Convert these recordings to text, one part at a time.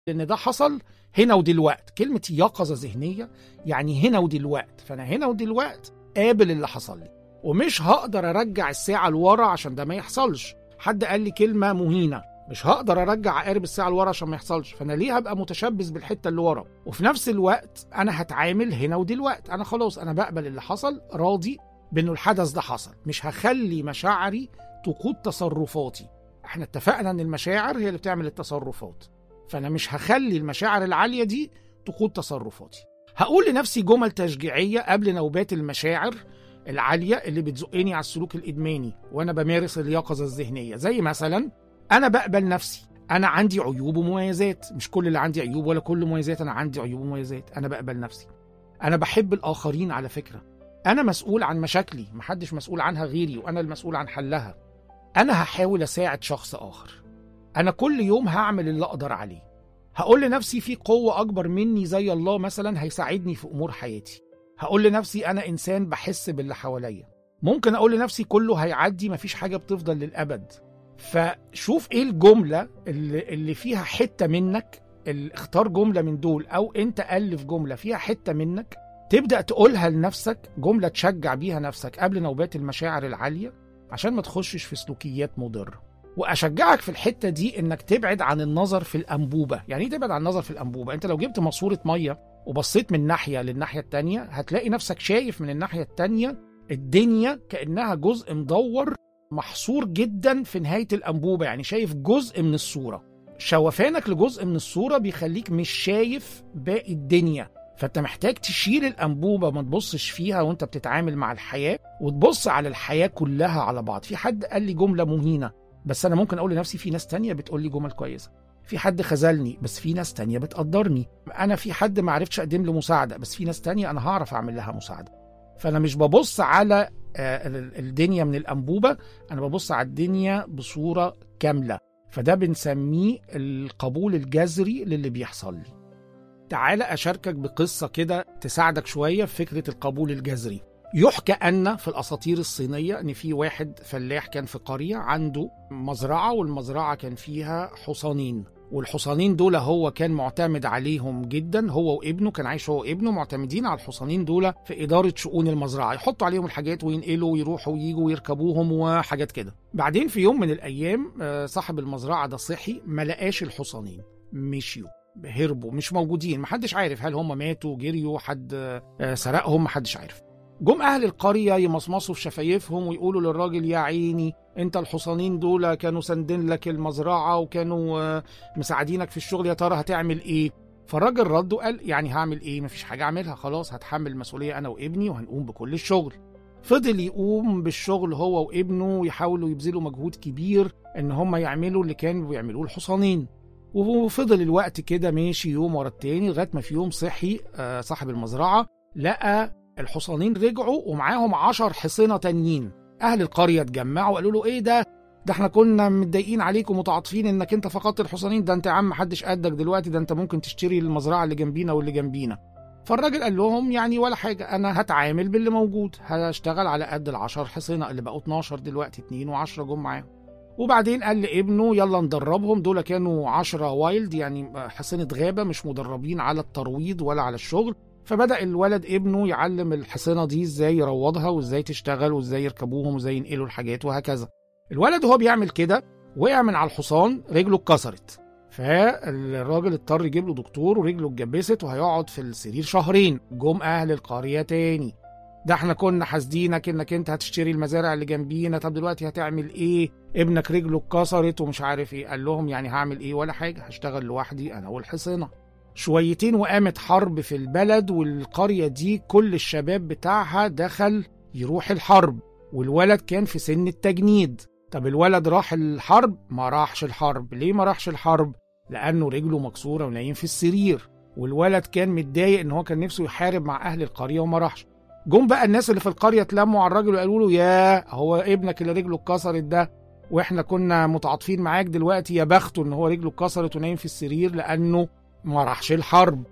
لان ده حصل هنا ودلوقت كلمه يقظه ذهنيه يعني هنا ودلوقت فانا هنا ودلوقت قابل اللي حصل لي ومش هقدر ارجع الساعه لورا عشان ده ما يحصلش حد قال لي كلمه مهينه مش هقدر ارجع عقارب الساعه لورا عشان ما يحصلش فانا ليه هبقى متشبث بالحته اللي ورا وفي نفس الوقت انا هتعامل هنا ودلوقت انا خلاص انا بقبل اللي حصل راضي بانه الحدث ده حصل مش هخلي مشاعري تقود تصرفاتي احنا اتفقنا ان المشاعر هي اللي بتعمل التصرفات فانا مش هخلي المشاعر العاليه دي تقود تصرفاتي هقول لنفسي جمل تشجيعيه قبل نوبات المشاعر العاليه اللي بتزقني على السلوك الادماني وانا بمارس اليقظه الذهنيه زي مثلا انا بقبل نفسي انا عندي عيوب ومميزات مش كل اللي عندي عيوب ولا كل مميزات انا عندي عيوب ومميزات انا بقبل نفسي انا بحب الاخرين على فكره انا مسؤول عن مشاكلي محدش مسؤول عنها غيري وانا المسؤول عن حلها انا هحاول اساعد شخص اخر انا كل يوم هعمل اللي اقدر عليه هقول لنفسي في قوه اكبر مني زي الله مثلا هيساعدني في امور حياتي هقول لنفسي انا انسان بحس باللي حواليا ممكن اقول لنفسي كله هيعدي مفيش حاجه بتفضل للابد فشوف ايه الجمله اللي, اللي فيها حته منك ال- اختار جمله من دول او انت الف جمله فيها حته منك تبدا تقولها لنفسك جمله تشجع بيها نفسك قبل نوبات المشاعر العاليه عشان ما تخشش في سلوكيات مضره واشجعك في الحته دي انك تبعد عن النظر في الانبوبه يعني ايه تبعد عن النظر في الانبوبه انت لو جبت ماسوره ميه وبصيت من ناحيه للناحيه التانية هتلاقي نفسك شايف من الناحيه التانية الدنيا كانها جزء مدور محصور جدا في نهايه الانبوبه يعني شايف جزء من الصوره شوفانك لجزء من الصوره بيخليك مش شايف باقي الدنيا فانت محتاج تشيل الانبوبه ما تبصش فيها وانت بتتعامل مع الحياه وتبص على الحياه كلها على بعض في حد قال لي جمله مهينه بس انا ممكن اقول لنفسي في ناس تانية بتقول لي جمل كويسه في حد خذلني بس في ناس تانية بتقدرني انا في حد ما عرفتش اقدم له مساعده بس في ناس تانية انا هعرف اعمل لها مساعده فانا مش ببص على آه، ال- الدنيا من الانبوبه انا ببص على الدنيا بصوره كامله فده بنسميه القبول الجذري للي بيحصل لي تعال اشاركك بقصه كده تساعدك شويه في فكره القبول الجذري يحكى ان في الاساطير الصينيه ان في واحد فلاح كان في قريه عنده مزرعه والمزرعه كان فيها حصانين والحصانين دول هو كان معتمد عليهم جدا هو وابنه كان عايش هو وابنه معتمدين على الحصانين دول في اداره شؤون المزرعه يحطوا عليهم الحاجات وينقلوا ويروحوا ويجوا ويركبوهم وحاجات كده بعدين في يوم من الايام آه، صاحب المزرعه ده صحي ما لقاش الحصانين مشيوا هربوا مش موجودين محدش عارف هل هم ماتوا جريوا حد آه، سرقهم محدش عارف جم اهل القريه يمصمصوا في شفايفهم ويقولوا للراجل يا عيني انت الحصانين دول كانوا ساندين لك المزرعه وكانوا آه، مساعدينك في الشغل يا ترى هتعمل ايه فالراجل رد وقال يعني هعمل ايه مفيش حاجه اعملها خلاص هتحمل المسؤوليه انا وابني وهنقوم بكل الشغل فضل يقوم بالشغل هو وابنه ويحاولوا يبذلوا مجهود كبير ان هم يعملوا اللي كانوا بيعملوه الحصانين وفضل الوقت كده ماشي يوم ورا التاني لغايه ما في يوم صحي آه، صاحب المزرعه لقى الحصانين رجعوا ومعاهم عشر حصنه تانيين اهل القريه اتجمعوا وقالوا له ايه ده ده احنا كنا متضايقين عليك ومتعاطفين انك انت فقدت الحصانين ده انت يا عم محدش قدك دلوقتي ده انت ممكن تشتري المزرعه اللي جنبينا واللي جنبينا فالراجل قال لهم يعني ولا حاجه انا هتعامل باللي موجود هشتغل على قد العشر حصنه اللي بقوا 12 دلوقتي 2 و10 جم معاهم وبعدين قال لابنه يلا ندربهم دول كانوا عشرة وايلد يعني حصنة غابة مش مدربين على الترويض ولا على الشغل فبدأ الولد ابنه يعلم الحصنة دي ازاي يروضها وازاي تشتغل وازاي يركبوهم وازاي ينقلوا الحاجات وهكذا الولد وهو بيعمل كده وقع من على الحصان رجله اتكسرت فالراجل اضطر يجيب له دكتور ورجله اتجبست وهيقعد في السرير شهرين جم اهل القرية تاني ده احنا كنا حاسدينك انك انت هتشتري المزارع اللي جنبينا طب دلوقتي هتعمل ايه ابنك رجله اتكسرت ومش عارف ايه قال لهم يعني هعمل ايه ولا حاجه هشتغل لوحدي انا والحصنه شويتين وقامت حرب في البلد والقريه دي كل الشباب بتاعها دخل يروح الحرب والولد كان في سن التجنيد طب الولد راح الحرب ما راحش الحرب ليه ما راحش الحرب لانه رجله مكسوره ونايم في السرير والولد كان متضايق ان هو كان نفسه يحارب مع اهل القريه وما راحش جم بقى الناس اللي في القريه اتلموا على الراجل وقالوا له يا هو ابنك اللي رجله اتكسرت ده واحنا كنا متعاطفين معاك دلوقتي يا بخته ان هو رجله اتكسرت ونايم في السرير لانه ما راحش الحرب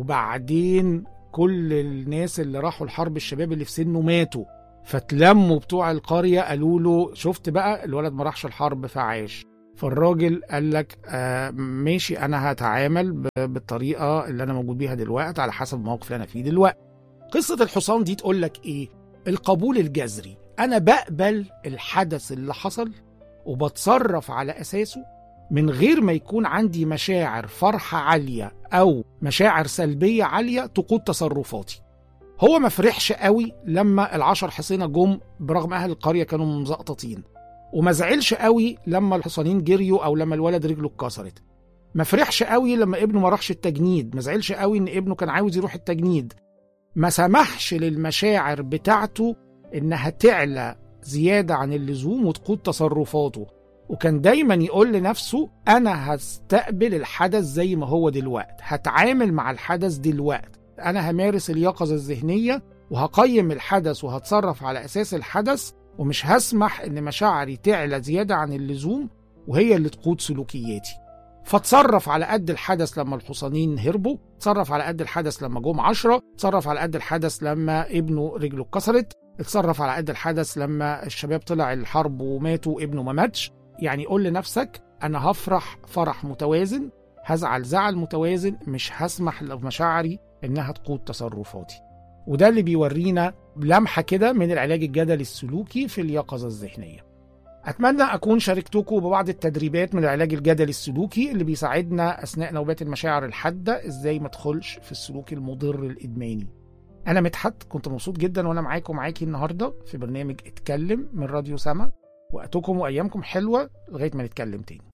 وبعدين كل الناس اللي راحوا الحرب الشباب اللي في سنه ماتوا فتلموا بتوع القريه قالوا له شفت بقى الولد ما راحش الحرب فعاش فالراجل قال لك آه ماشي انا هتعامل ب- بالطريقه اللي انا موجود بيها دلوقتي على حسب الموقف اللي انا فيه دلوقتي قصه الحصان دي تقول لك ايه القبول الجذري انا بقبل الحدث اللي حصل وبتصرف على اساسه من غير ما يكون عندي مشاعر فرحه عاليه او مشاعر سلبيه عاليه تقود تصرفاتي هو ما فرحش قوي لما العشر حصينه جم برغم اهل القريه كانوا مزقططين وما زعلش قوي لما الحصانين جريوا او لما الولد رجله اتكسرت ما فرحش قوي لما ابنه ما راحش التجنيد ما زعلش قوي ان ابنه كان عاوز يروح التجنيد ما سمحش للمشاعر بتاعته انها تعلى زياده عن اللزوم وتقود تصرفاته وكان دايما يقول لنفسه انا هستقبل الحدث زي ما هو دلوقت هتعامل مع الحدث دلوقت انا همارس اليقظه الذهنيه وهقيم الحدث وهتصرف على اساس الحدث ومش هسمح ان مشاعري تعلى زياده عن اللزوم وهي اللي تقود سلوكياتي فتصرف على قد الحدث لما الحصانين هربوا تصرف على قد الحدث لما جم عشرة تصرف على قد الحدث لما ابنه رجله اتكسرت اتصرف على قد الحدث لما الشباب طلع الحرب وماتوا وابنه ما ماتش يعني قول لنفسك انا هفرح فرح متوازن هزعل زعل متوازن مش هسمح لمشاعري انها تقود تصرفاتي وده اللي بيورينا لمحة كده من العلاج الجدلي السلوكي في اليقظة الذهنية أتمنى أكون شاركتكم ببعض التدريبات من العلاج الجدلي السلوكي اللي بيساعدنا أثناء نوبات المشاعر الحادة إزاي ما تدخلش في السلوك المضر الإدماني أنا مدحت كنت مبسوط جدا وأنا معاكم معاكي النهاردة في برنامج اتكلم من راديو سما وقتكم وأيامكم حلوة لغاية ما نتكلم تاني